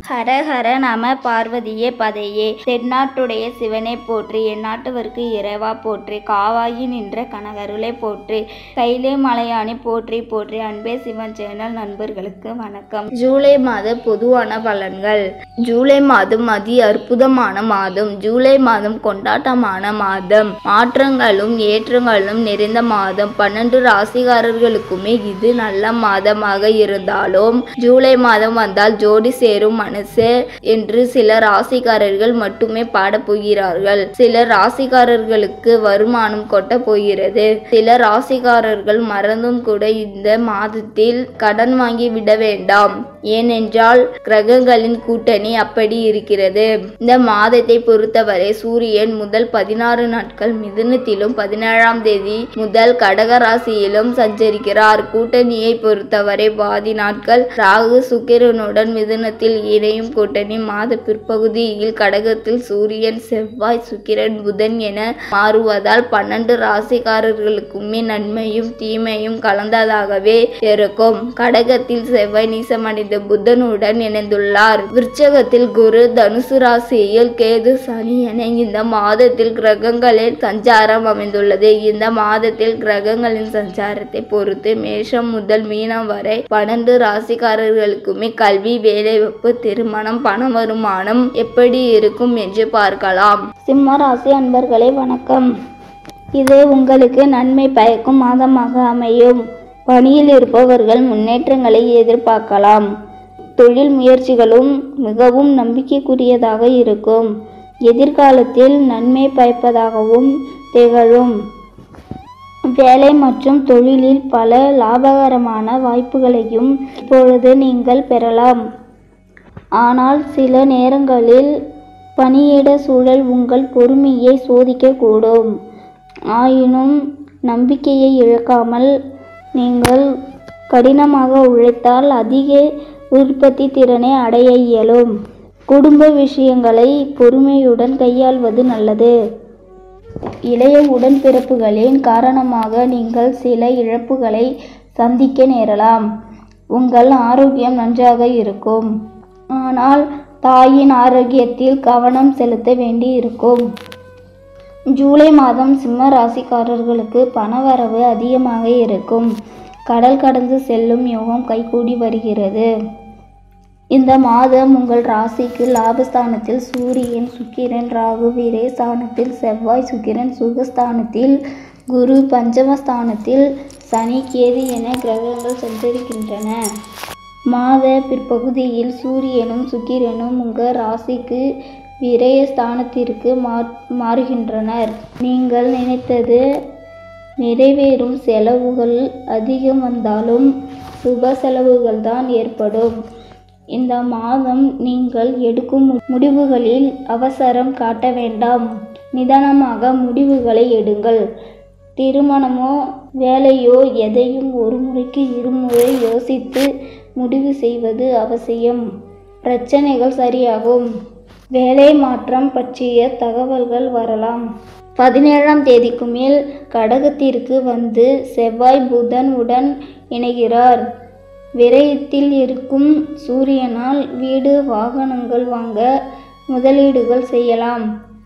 ஹரஹர நம பார்வதியே பதையே தென்னாட்டுடைய சிவனை போற்றி எந்நாட்டவர்க்கு இறைவா போற்றி காவாயி நின்ற கனகருளை போற்றி கைலே மலையானி போற்றி போற்றி அன்பே சிவன் சேனல் நண்பர்களுக்கு வணக்கம் ஜூலை மாத பொதுவான பலன்கள் ஜூலை மாதம் அதி அற்புதமான மாதம் ஜூலை மாதம் கொண்டாட்டமான மாதம் மாற்றங்களும் ஏற்றங்களும் நிறைந்த மாதம் பன்னெண்டு ராசிகாரர்களுக்குமே இது நல்ல மாதமாக இருந்தாலும் ஜூலை மாதம் வந்தால் ஜோடி சேரும் மனசு என்று சில ராசிக்காரர்கள் மட்டுமே பாடப் போகிறார்கள் சில ராசிக்காரர்களுக்கு வருமானம் கொட்ட போகிறது சில ராசிக்காரர்கள் மறந்தும் கூட இந்த மாதத்தில் கடன் வாங்கி விட வேண்டாம் ஏனென்றால் கிரகங்களின் கூட்டணி அப்படி இருக்கிறது இந்த மாதத்தை பொறுத்தவரை சூரியன் முதல் பதினாறு நாட்கள் மிதுனத்திலும் பதினேழாம் தேதி முதல் கடக ராசியிலும் சஞ்சரிக்கிறார் கூட்டணியை பொறுத்தவரை பாதி நாட்கள் ராகு சுக்கிரனுடன் மிதுனத்தில் இணையும் கூட்டணி மாத பிற்பகுதியில் கடகத்தில் சூரியன் செவ்வாய் சுக்கிரன் புதன் என மாறுவதால் பன்னெண்டு ராசிக்காரர்களுக்குமே நன்மையும் தீமையும் கலந்ததாகவே இருக்கும் கடகத்தில் செவ்வாய் நீசமடைந்த புதனுடன் இணைந்துள்ளார் விருச்சகத்தில் குரு தனுசு ராசியில் கேது சனி என இந்த மாதத்தில் கிரகங்களின் சஞ்சாரம் அமைந்துள்ளது இந்த மாதத்தில் கிரகங்களின் சஞ்சாரத்தை பொறுத்து மேஷம் முதல் மீனம் வரை பன்னெண்டு ராசிக்காரர்களுக்குமே கல்வி வேலைவாய்ப்பு திருமணம் பண வருமானம் எப்படி இருக்கும் என்று பார்க்கலாம் சிம்ம ராசி அன்பர்களே வணக்கம் இது உங்களுக்கு நன்மை பயக்கும் மாதமாக அமையும் பணியில் இருப்பவர்கள் முன்னேற்றங்களை எதிர்பார்க்கலாம் தொழில் முயற்சிகளும் மிகவும் நம்பிக்கைக்குரியதாக இருக்கும் எதிர்காலத்தில் நன்மை பயப்பதாகவும் திகழும் வேலை மற்றும் தொழிலில் பல லாபகரமான வாய்ப்புகளையும் இப்பொழுது நீங்கள் பெறலாம் ஆனால் சில நேரங்களில் பணியிட சூழல் உங்கள் பொறுமையை சோதிக்கக்கூடும் ஆயினும் நம்பிக்கையை இழக்காமல் நீங்கள் கடினமாக உழைத்தால் அதிக உற்பத்தி திறனை அடைய இயலும் குடும்ப விஷயங்களை பொறுமையுடன் கையாள்வது நல்லது இளைய உடன்பிறப்புகளின் காரணமாக நீங்கள் சில இழப்புகளை சந்திக்க நேரலாம் உங்கள் ஆரோக்கியம் நன்றாக இருக்கும் ஆனால் தாயின் ஆரோக்கியத்தில் கவனம் செலுத்த வேண்டி இருக்கும் ஜூலை மாதம் சிம்ம ராசிக்காரர்களுக்கு பணவரவு அதிகமாக இருக்கும் கடல் கடந்து செல்லும் யோகம் கைகூடி வருகிறது இந்த மாதம் உங்கள் ராசிக்கு லாபஸ்தானத்தில் சூரியன் சுக்கிரன் ராகு விரேஸ்தானத்தில் செவ்வாய் சுக்கிரன் சுகஸ்தானத்தில் குரு பஞ்சமஸ்தானத்தில் சனி கேது என கிரகங்கள் சஞ்சரிக்கின்றன மாத பிற்பகுதியில் சூரியனும் சுக்கிரனும் உங்கள் ராசிக்கு விரயஸ்தானத்திற்கு மாற் மாறுகின்றனர் நீங்கள் நினைத்தது நிறைவேறும் செலவுகள் அதிகம் வந்தாலும் சுப செலவுகள் தான் ஏற்படும் இந்த மாதம் நீங்கள் எடுக்கும் முடிவுகளில் அவசரம் காட்ட வேண்டாம் நிதானமாக முடிவுகளை எடுங்கள் திருமணமோ வேலையோ எதையும் ஒரு முறைக்கு இருமுறை யோசித்து முடிவு செய்வது அவசியம் பிரச்சனைகள் சரியாகும் வேலை மாற்றம் பற்றிய தகவல்கள் வரலாம் பதினேழாம் தேதிக்கு மேல் கடகத்திற்கு வந்து செவ்வாய் புதன் உடன் இணைகிறார் விரயத்தில் இருக்கும் சூரியனால் வீடு வாகனங்கள் வாங்க முதலீடுகள் செய்யலாம்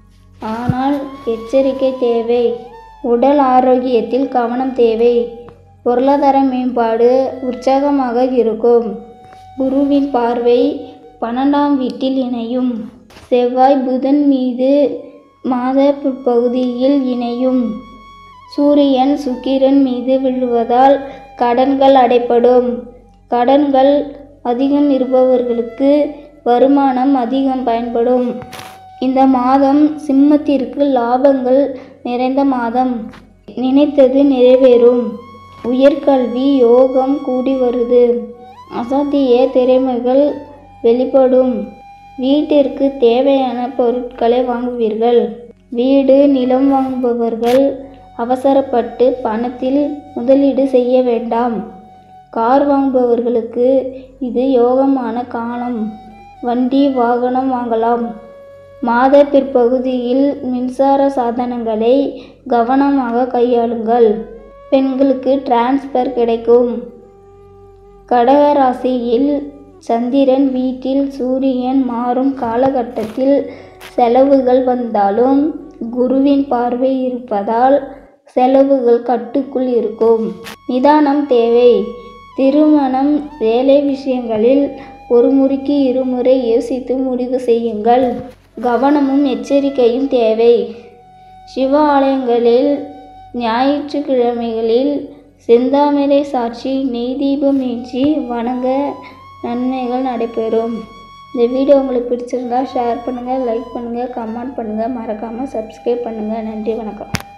ஆனால் எச்சரிக்கை தேவை உடல் ஆரோக்கியத்தில் கவனம் தேவை பொருளாதார மேம்பாடு உற்சாகமாக இருக்கும் குருவின் பார்வை பன்னெண்டாம் வீட்டில் இணையும் செவ்வாய் புதன் மீது மாத பிற்பகுதியில் இணையும் சூரியன் சுக்கிரன் மீது விழுவதால் கடன்கள் அடைப்படும் கடன்கள் அதிகம் இருப்பவர்களுக்கு வருமானம் அதிகம் பயன்படும் இந்த மாதம் சிம்மத்திற்கு லாபங்கள் நிறைந்த மாதம் நினைத்தது நிறைவேறும் உயர்கல்வி யோகம் கூடி வருது அசாத்திய திறமைகள் வெளிப்படும் வீட்டிற்கு தேவையான பொருட்களை வாங்குவீர்கள் வீடு நிலம் வாங்குபவர்கள் அவசரப்பட்டு பணத்தில் முதலீடு செய்ய வேண்டாம் கார் வாங்குபவர்களுக்கு இது யோகமான காலம் வண்டி வாகனம் வாங்கலாம் மாத பிற்பகுதியில் மின்சார சாதனங்களை கவனமாக கையாளுங்கள் பெண்களுக்கு டிரான்ஸ்பர் கிடைக்கும் கடக ராசியில் சந்திரன் வீட்டில் சூரியன் மாறும் காலகட்டத்தில் செலவுகள் வந்தாலும் குருவின் பார்வை இருப்பதால் செலவுகள் கட்டுக்குள் இருக்கும் நிதானம் தேவை திருமணம் வேலை விஷயங்களில் ஒரு முறைக்கு இருமுறை யோசித்து முடிவு செய்யுங்கள் கவனமும் எச்சரிக்கையும் தேவை சிவ ஆலயங்களில் ஞாயிற்றுக்கிழமைகளில் செந்தாமரை சாட்சி நெய் தீபம் ஏற்றி வணங்க நன்மைகள் நடைபெறும் இந்த வீடியோ உங்களுக்கு பிடிச்சிருந்தா ஷேர் பண்ணுங்கள் லைக் பண்ணுங்கள் கமெண்ட் பண்ணுங்கள் மறக்காமல் சப்ஸ்கிரைப் பண்ணுங்கள் நன்றி வணக்கம்